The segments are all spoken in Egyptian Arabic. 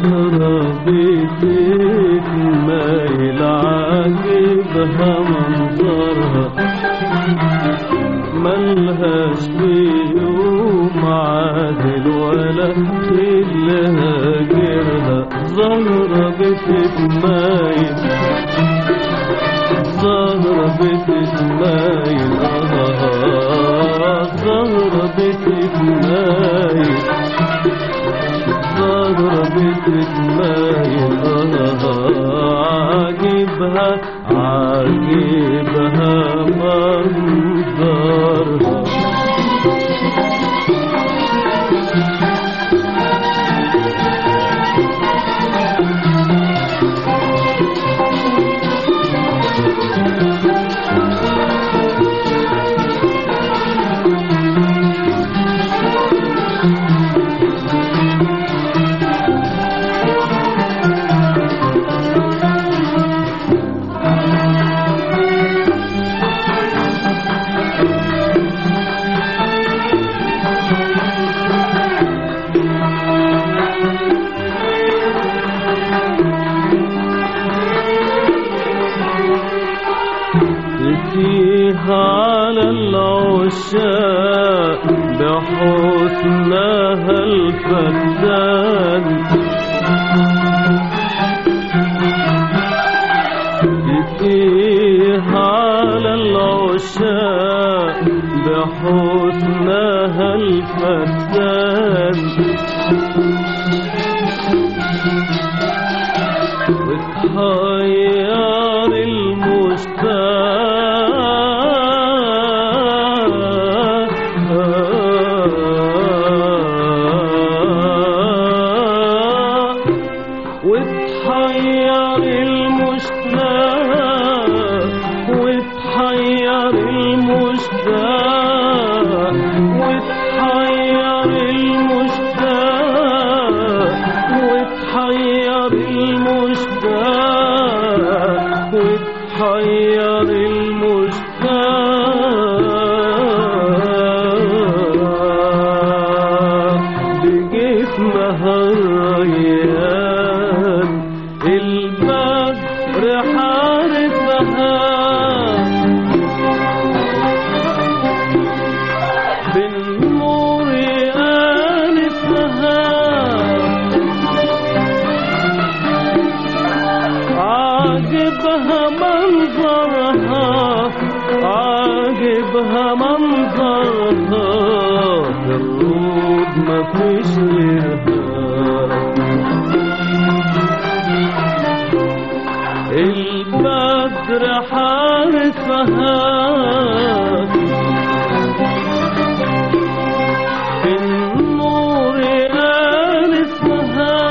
زهرة بتتمايل عاجبها منظرها ملهاش في يوم عادل ولا لها غيرها زهرة بتتمايل زهرة بتتمايل آه زهرة بتتمايل زهرة بتتمايل آه عاجبها عاجبها منظرها فيها على العشاق بحسنها الفتان فيها على العشاق بحسنها الفتان وتحير المشتاق وتحير المشتاق وتحير المشتاق وتحير المشتاق وتحير المشتاق وتحير المشتاق بجسمها الريان البدر حارسها بالنور آنسها عاجبها منظرها عاجبها منظرها الرود ما فيش غيرها البدر حارسها بالنور آنسها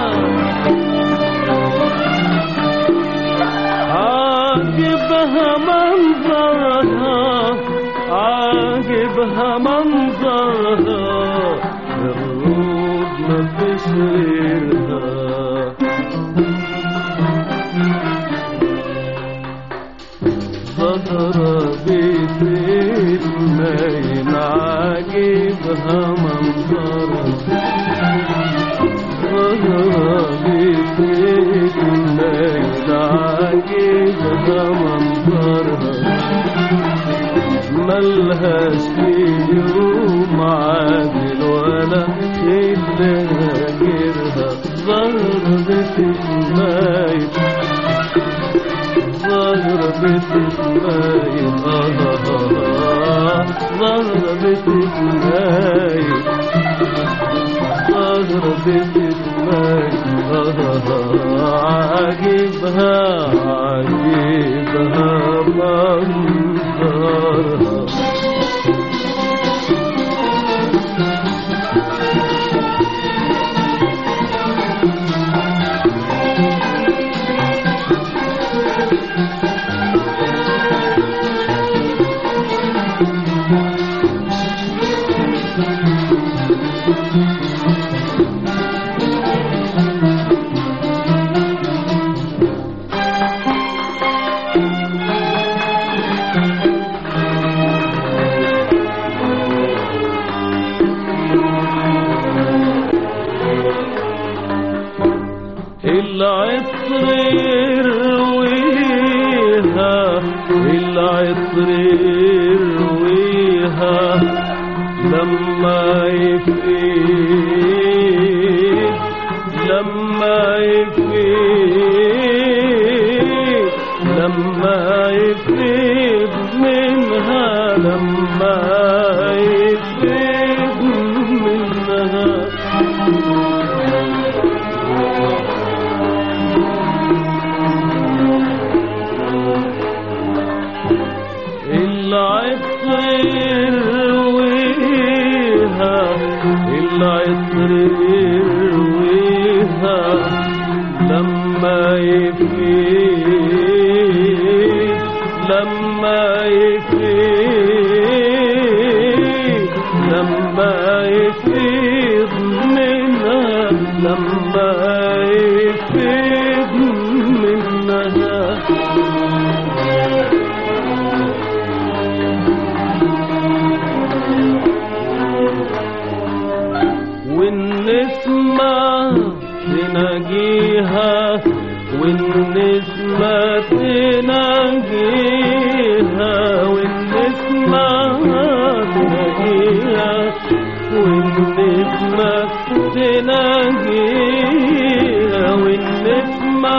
عاجبها منظرها عاجبها منظرها الرود ما فيش غيرها زهرة بتتمايل عاجبها منظرها زهرة بتتمايل عاجبها منظرها ملهاش في يوم عادل ولا إلا غيرها زهرة بتتمايل زهرة بتتمايل آه آه آه زهرة بتتمايل زهرة بتتمايل آه آه آه عاجبها عاجبها منظرها العطر يرويها العطر يرويها لما يفيد لما يفيد لما يفيد منها لما يفيد منها العطر يرويها العطر يرويها لما يفيد لما يفيد لما يفيد منها لما يفيد منها والنسمة تناجيها والنسمة تناجيها والنسمة تناجيها والنسمة تناجيها والنسمة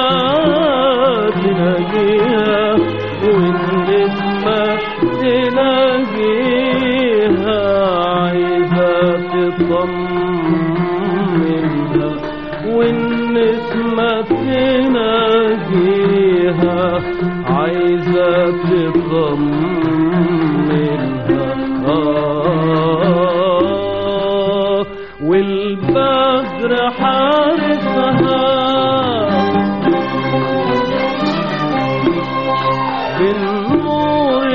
تناجيها والنسمة تناجيها عايزة تطمنها والنسمة تناجيها عايزة تطمنها آه والبدر حارسها بالنور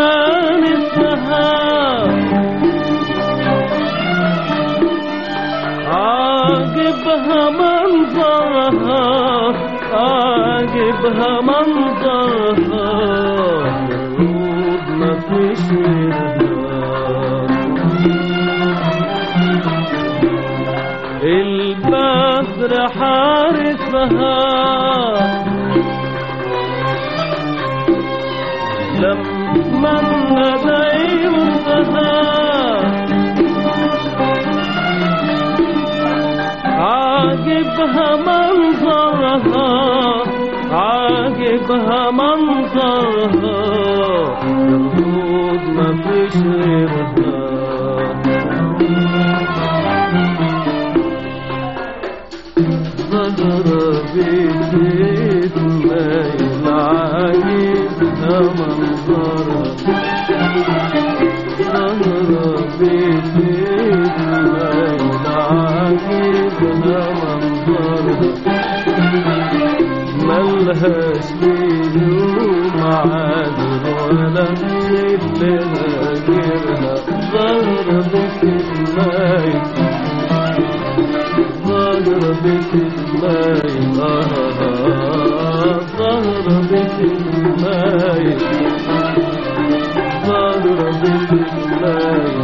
آنسها عاجبها منظرها عاجبها منظرها الورود ما فيش البدر حارسها لما الندى يمسها عاجبها منظرها عاجبها منظرها الورود ما فيش غيرها ظهر بيت مايل عاجبها منظرها ظهر بيت مايل عاجبها منظرها ملهاش ليوم عادل ولا مثلها غيرها ظهر بيت مايل ظهر بك الماي ظهر بك الماي ظهر بك الماي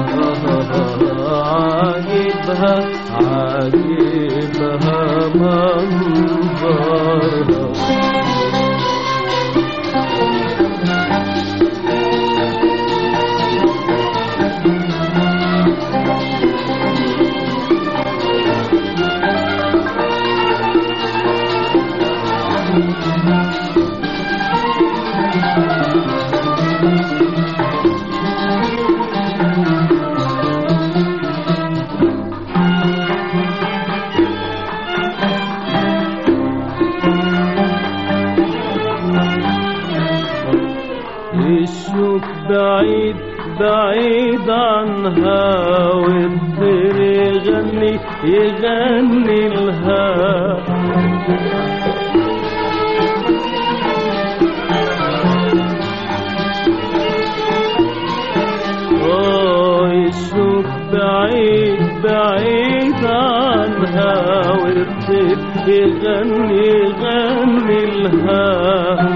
عاجبها عاجبها منظرها الشوك بعيد بعيد عنها والطير يغني يغني لها آه الشوك بعيد بعيد عنها والطير يغني يغني لها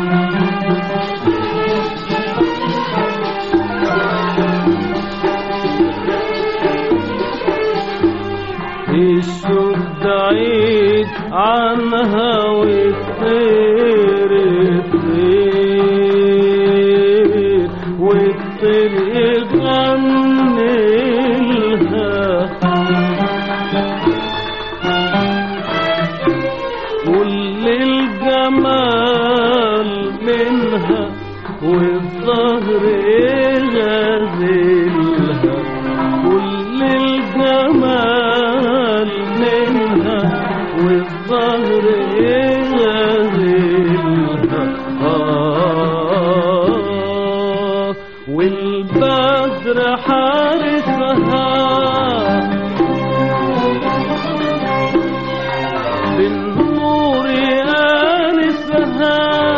الشوق بعيد عنها والطير الطير والطير يغني لها كل الجمال منها والظهر يغازلها كل الجمال منها والظهر يغازلها آه والبدر حارسها بالنور آنسها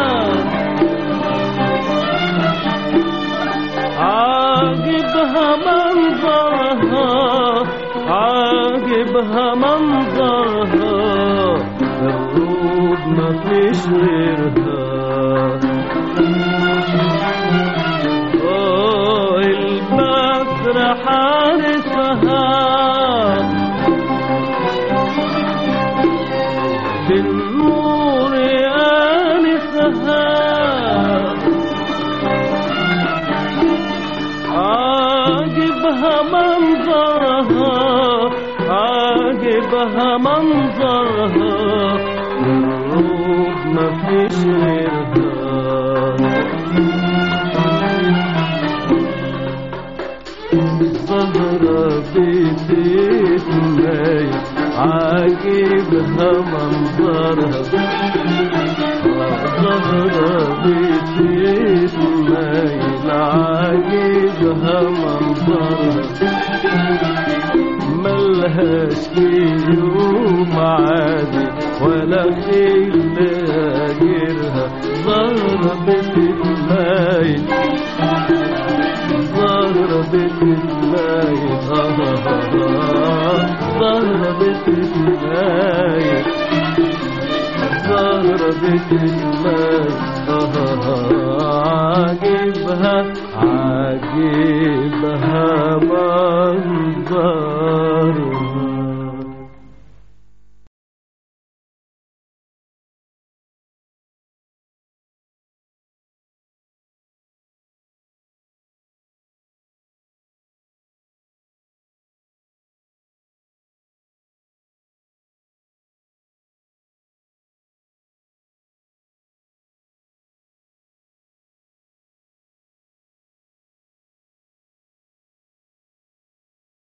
عاجبها منظرها عاجبها منظرها الروب ما فيش غيرها آه البدر حارسها بالنور آنسها عاجبها منظرها عاجبها منظرها الروح ما فيش غيرها الزهرة بتتماي عاجبها منظرها الزهرة بتتماي عاجبها منظرها ملهاش في يوم عادي ولا خيل غيرها زهرة بتتمايل زهرة بتتمايل آه آه آه زهرة بتتمايل زهرة بتتمايل آه آه عاجبها عاجبها منظر